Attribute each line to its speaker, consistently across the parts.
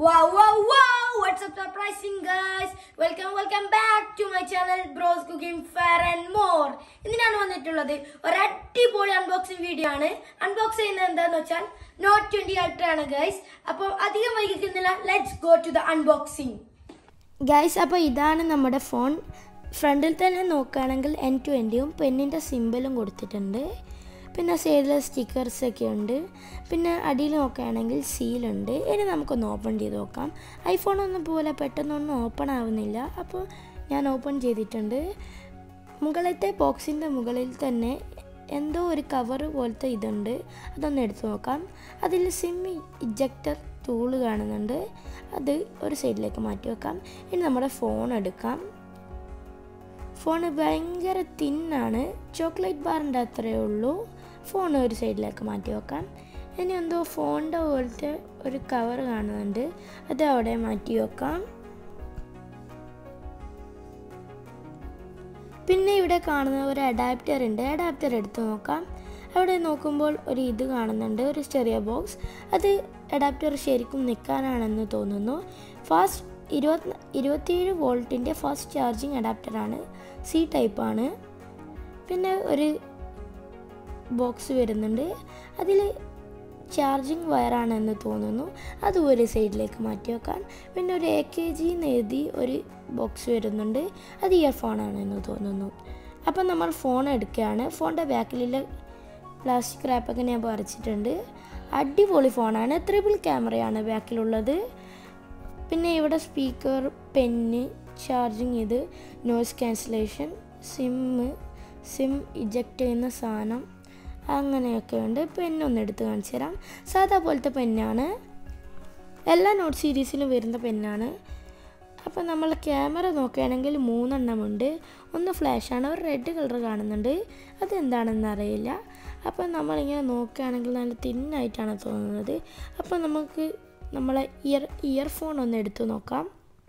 Speaker 1: Wow, wow, wow! What's up, surprising guys? Welcome, welcome back to my channel Bros Cooking Fair and More. ഇന്ന് ഞാൻ വന്നിട്ടുള്ളത് ഒരു അടിപൊളി unboxing video ആണ് unbox ചെയ്യുന്നത് എന്താന്ന് വെച്ചാൽ നോട്ട് ട്വന്റി അൾട്ര ആണ് ഗൈസ് അപ്പോൾ അധികം വൈകിക്കുന്നില്ല let's go to the unboxing guys അപ്പോൾ ഇതാണ് നമ്മുടെ ഫോൺ ഫ്രണ്ടിൽ തന്നെ നോക്കുകയാണെങ്കിൽ എൻ ട്വൻറ്റിയും പെന്നിൻ്റെ സിമ്പിളും കൊടുത്തിട്ടുണ്ട് പിന്നെ സൈഡിൽ സ്റ്റിക്കേഴ്സ് ഒക്കെ ഉണ്ട് പിന്നെ അടിയിൽ നോക്കുകയാണെങ്കിൽ സീലുണ്ട് ഇനി നമുക്കൊന്ന് ഓപ്പൺ ചെയ്ത് നോക്കാം ഐഫോൺ ഒന്നും പോലെ പെട്ടെന്നൊന്നും ഓപ്പൺ ആവുന്നില്ല അപ്പോൾ ഞാൻ ഓപ്പൺ ചെയ്തിട്ടുണ്ട് മുകളിലത്തെ ബോക്സിൻ്റെ മുകളിൽ തന്നെ എന്തോ ഒരു കവർ പോലത്തെ ഇതുണ്ട് അതൊന്ന് എടുത്തു നോക്കാം അതിൽ സിം ഇജക്ടർ ടൂള് കാണുന്നുണ്ട് അത് ഒരു സൈഡിലേക്ക് മാറ്റി വെക്കാം ഇനി നമ്മുടെ ഫോൺ എടുക്കാം ഫോൺ ഭയങ്കര തിന്നാണ് ചോക്ലേറ്റ് ബാറിൻ്റെ അത്രയേ ഉള്ളൂ ഫോൺ ഒരു സൈഡിലേക്ക് മാറ്റി വെക്കാം ഇനി എന്തോ ഫോണിൻ്റെ പോലത്തെ ഒരു കവർ കാണുന്നുണ്ട് അത് അവിടെ മാറ്റി വെക്കാം പിന്നെ ഇവിടെ കാണുന്ന ഒരു അഡാപ്റ്റർ ഉണ്ട് അഡാപ്റ്റർ എടുത്ത് നോക്കാം അവിടെ നോക്കുമ്പോൾ ഒരു ഇത് കാണുന്നുണ്ട് ഒരു ചെറിയ ബോക്സ് അത് അഡാപ്റ്റർ ശരിക്കും നിൽക്കാനാണെന്ന് തോന്നുന്നു ഫാസ്റ്റ് ഇരുപത്തി ഇരുപത്തിയേഴ് വോൾട്ടിൻ്റെ ഫാസ്റ്റ് ചാർജിങ് അഡാപ്റ്ററാണ് സി ടൈപ്പാണ് പിന്നെ ഒരു ബോക്സ് വരുന്നുണ്ട് അതിൽ ചാർജിങ് വയറാണെന്ന് തോന്നുന്നു അത് ഒരു സൈഡിലേക്ക് മാറ്റി വെക്കാൻ പിന്നെ ഒരു എ കെ ജി എന്ന് എഴുതി ഒരു ബോക്സ് വരുന്നുണ്ട് അത് ഇയർഫോണാണെന്ന് തോന്നുന്നു അപ്പം നമ്മൾ ഫോൺ എടുക്കുകയാണ് ഫോണിൻ്റെ ബാക്കിലുള്ള പ്ലാസ്റ്റിക് റാപ്പൊക്കെ ഞാൻ പറിച്ചിട്ടുണ്ട് അടിപൊളി ഫോണാണ് ത്രിബിൾ ക്യാമറയാണ് ബാക്കിലുള്ളത് പിന്നെ ഇവിടെ സ്പീക്കർ പെന്ന് ചാർജിങ് ഇത് noise cancellation sim sim eject ചെയ്യുന്ന സാധനം അങ്ങനെയൊക്കെ ഉണ്ട് പെന്നൊന്ന് എടുത്ത് കാണിച്ചു തരാം സാധാ പോലത്തെ പെന്നാണ് എല്ലാ നോട്ട് സീരീസിലും വരുന്ന പെന്നാണ് അപ്പോൾ നമ്മൾ ക്യാമറ നോക്കുകയാണെങ്കിൽ മൂന്നെണ്ണമുണ്ട് ഒന്ന് ഫ്ലാഷാണ് ഒരു റെഡ് കളർ കാണുന്നുണ്ട് അതെന്താണെന്ന് അറിയില്ല അപ്പോൾ നമ്മളിങ്ങനെ നോക്കുകയാണെങ്കിൽ നല്ല തിന്നായിട്ടാണ് തോന്നുന്നത് അപ്പോൾ നമുക്ക് നമ്മളെ ഇയർ ഇയർഫോൺ ഒന്ന് എടുത്ത് നോക്കാം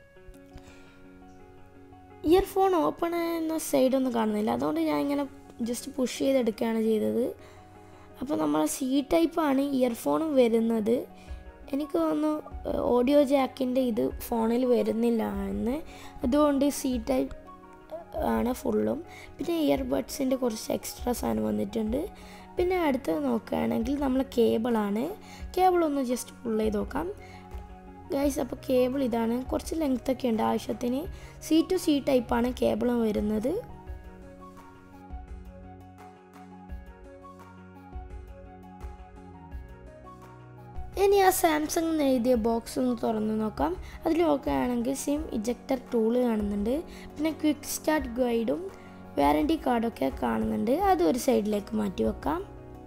Speaker 1: ഇയർഫോൺ ഓപ്പൺ എന്ന സൈഡൊന്നും കാണുന്നില്ല അതുകൊണ്ട് ഞാൻ ഇങ്ങനെ ജസ്റ്റ് പുഷ് ചെയ്തെടുക്കുകയാണ് ചെയ്തത് അപ്പോൾ നമ്മളെ സി ടൈപ്പാണ് ഇയർഫോണും വരുന്നത് എനിക്ക് തോന്നുന്നു ഓഡിയോ ജാക്കിൻ്റെ ഇത് ഫോണിൽ വരുന്നില്ല എന്ന് അതുകൊണ്ട് സി ടൈപ്പ് ആണ് ഫുള്ളും പിന്നെ ഇയർബഡ്സിൻ്റെ കുറച്ച് എക്സ്ട്രാ സാധനം വന്നിട്ടുണ്ട് പിന്നെ അടുത്തത് നോക്കുകയാണെങ്കിൽ നമ്മൾ കേബിളാണ് കേബിൾ ഒന്ന് ജസ്റ്റ് പുൾ ചെയ്ത് നോക്കാം ഗൈസ് അപ്പോൾ കേബിൾ ഇതാണ് കുറച്ച് ലെങ്ത് ഒക്കെ ഉണ്ട് ആവശ്യത്തിന് സി ടു സി ടൈപ്പാണ് കേബിളും വരുന്നത് ഇനി ആ സാംസങ് എന്ന് എഴുതിയ ബോക്സ് ഒന്ന് തുറന്ന് നോക്കാം അതിൽ നോക്കുകയാണെങ്കിൽ സിം ഇജക്ടർ ടൂള് കാണുന്നുണ്ട് പിന്നെ ക്വിക്ക് സ്റ്റാർട്ട് ഗൈഡും വാറണ്ടി കാർഡൊക്കെ കാണുന്നുണ്ട് അത് ഒരു സൈഡിലേക്ക് മാറ്റി വെക്കാം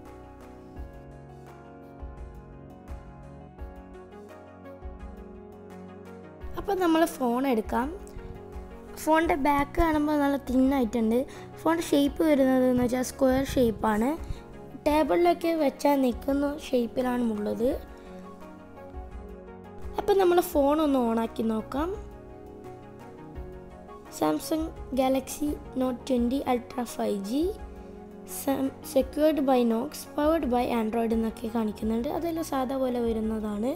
Speaker 1: അപ്പോൾ നമ്മൾ ഫോൺ എടുക്കാം ഫോണിൻ്റെ ബാക്ക് കാണുമ്പോൾ നല്ല തിന്നായിട്ടുണ്ട് ഫോണിൻ്റെ ഷേപ്പ് വരുന്നത് എന്ന് വെച്ചാൽ സ്ക്വയർ ഷേപ്പാണ് ടേബിളിലൊക്കെ വെച്ചാൽ നിൽക്കുന്ന ഷേപ്പിലാണ് ഉള്ളത് അപ്പം നമ്മൾ ഫോൺ ഒന്ന് ഓണാക്കി നോക്കാം Samsung Galaxy Note twenty Ultra five G secured by Knox powered by Android എന്നൊക്കെ കാണിക്കുന്നുണ്ട് അതെല്ലാം സാധാ പോലെ വരുന്നതാണ്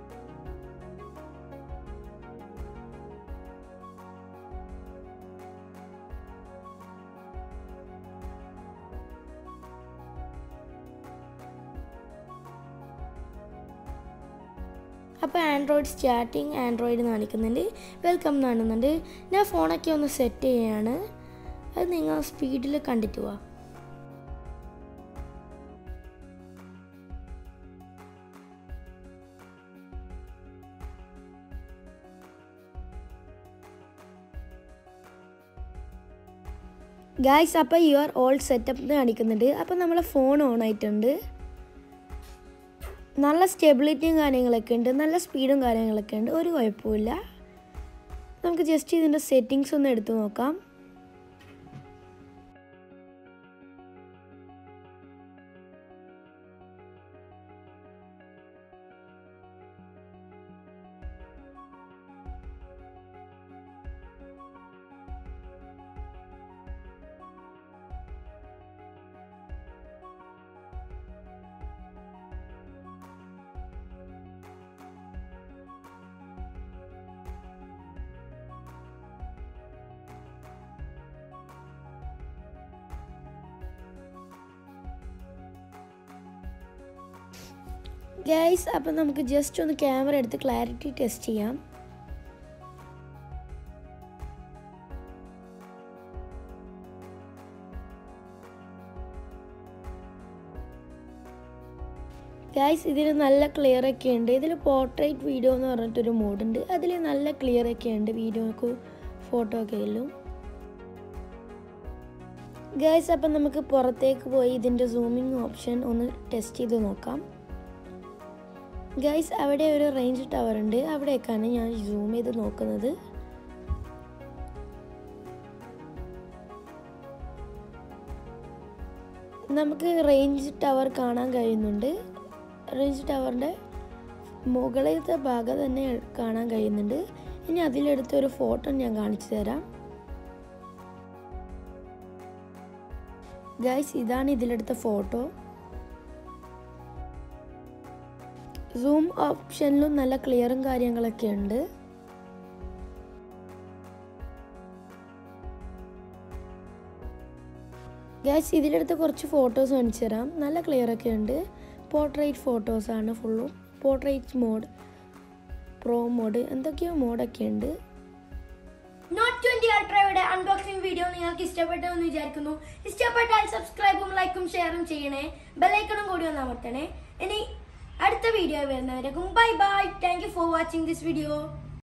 Speaker 1: അപ്പോൾ ആൻഡ്രോയിഡ് സ്റ്റാർട്ടിങ് ആൻഡ്രോയിഡ് കാണിക്കുന്നുണ്ട് വെൽക്കം കാണുന്നുണ്ട് ഞാൻ ഫോണൊക്കെ ഒന്ന് സെറ്റ് ചെയ്യാണ് അത് നിങ്ങൾ സ്പീഡിൽ കണ്ടിട്ട് പോവാം ഗായ്സ് അപ്പോൾ യു ആർ ഓൾ സെറ്റപ്പ് കാണിക്കുന്നുണ്ട് അപ്പോൾ നമ്മളെ ഫോൺ ഓൺ ആയിട്ടുണ്ട് നല്ല സ്റ്റെബിലിറ്റിയും കാര്യങ്ങളൊക്കെ ഉണ്ട് നല്ല സ്പീഡും കാര്യങ്ങളൊക്കെ ഉണ്ട് ഒരു കുഴപ്പമില്ല നമുക്ക് ജസ്റ്റ് ഇതിൻ്റെ സെറ്റിങ്സ് ഒന്ന് എടുത്തു നോക്കാം ഗൈസ് അപ്പം നമുക്ക് ജസ്റ്റ് ഒന്ന് ക്യാമറ എടുത്ത് ക്ലാരിറ്റി ടെസ്റ്റ് ചെയ്യാം ഗൈസ് ഇതിൽ നല്ല ക്ലിയർ ഒക്കെ ഉണ്ട് ഇതിൽ പോർട്രേറ്റ് വീഡിയോ എന്ന് പറഞ്ഞിട്ടൊരു മോഡുണ്ട് അതിൽ നല്ല ക്ലിയർ ഒക്കെ ഉണ്ട് വീഡിയോക്ക് ഫോട്ടോ ഒക്കെ എല്ലാം ഗൈസ് അപ്പം നമുക്ക് പുറത്തേക്ക് പോയി ഇതിൻ്റെ സൂമിങ് ഓപ്ഷൻ ഒന്ന് ടെസ്റ്റ് ചെയ്ത് നോക്കാം ഗൈസ് അവിടെ ഒരു റേഞ്ച് ടവർ ഉണ്ട് അവിടേക്കാണ് ഞാൻ സൂം ചെയ്ത് നോക്കുന്നത് നമുക്ക് റേഞ്ച് ടവർ കാണാൻ കഴിയുന്നുണ്ട് റേഞ്ച് ടവറിൻ്റെ മുകളിലത്തെ ഭാഗം തന്നെ കാണാൻ കഴിയുന്നുണ്ട് ഇനി അതിലെടുത്ത ഒരു ഫോട്ടോ ഞാൻ കാണിച്ചു തരാം ഗൈസ് ഇതാണ് ഇതിലെടുത്ത ഫോട്ടോ സൂം ഓപ്ഷനിലും നല്ല ക്ലിയറും കാര്യങ്ങളൊക്കെ ഉണ്ട് ഗൈസ് ഇതിലെടുത്ത കുറച്ച് ഫോട്ടോസ് കാണിച്ചു തരാം നല്ല ക്ലിയർ ഒക്കെ ഉണ്ട് പോർട്രേറ്റ് ഫോട്ടോസാണ് ഫുള്ളും പോർട്രേറ്റ് മോഡ് പ്രോ മോഡ് എന്തൊക്കെയോ മോഡൊക്കെ ഉണ്ട്
Speaker 2: നോട്ട് ട്വന്റി അൾട്രയുടെ അൺബോക്സിംഗ് വീഡിയോ നിങ്ങൾക്ക് ഇഷ്ടപ്പെട്ടു എന്ന് വിചാരിക്കുന്നു ഇഷ്ടപ്പെട്ടാൽ സബ്സ്ക്രൈബും ലൈക്കും ഷെയറും ചെയ്യണേ ബെല്ലൈക്കണും കൂടി ഒന്ന് അമർത്തണേ ഇനി അടുത്ത വീഡിയോ വരുന്നവരേക്കും bye bye thank you for watching this video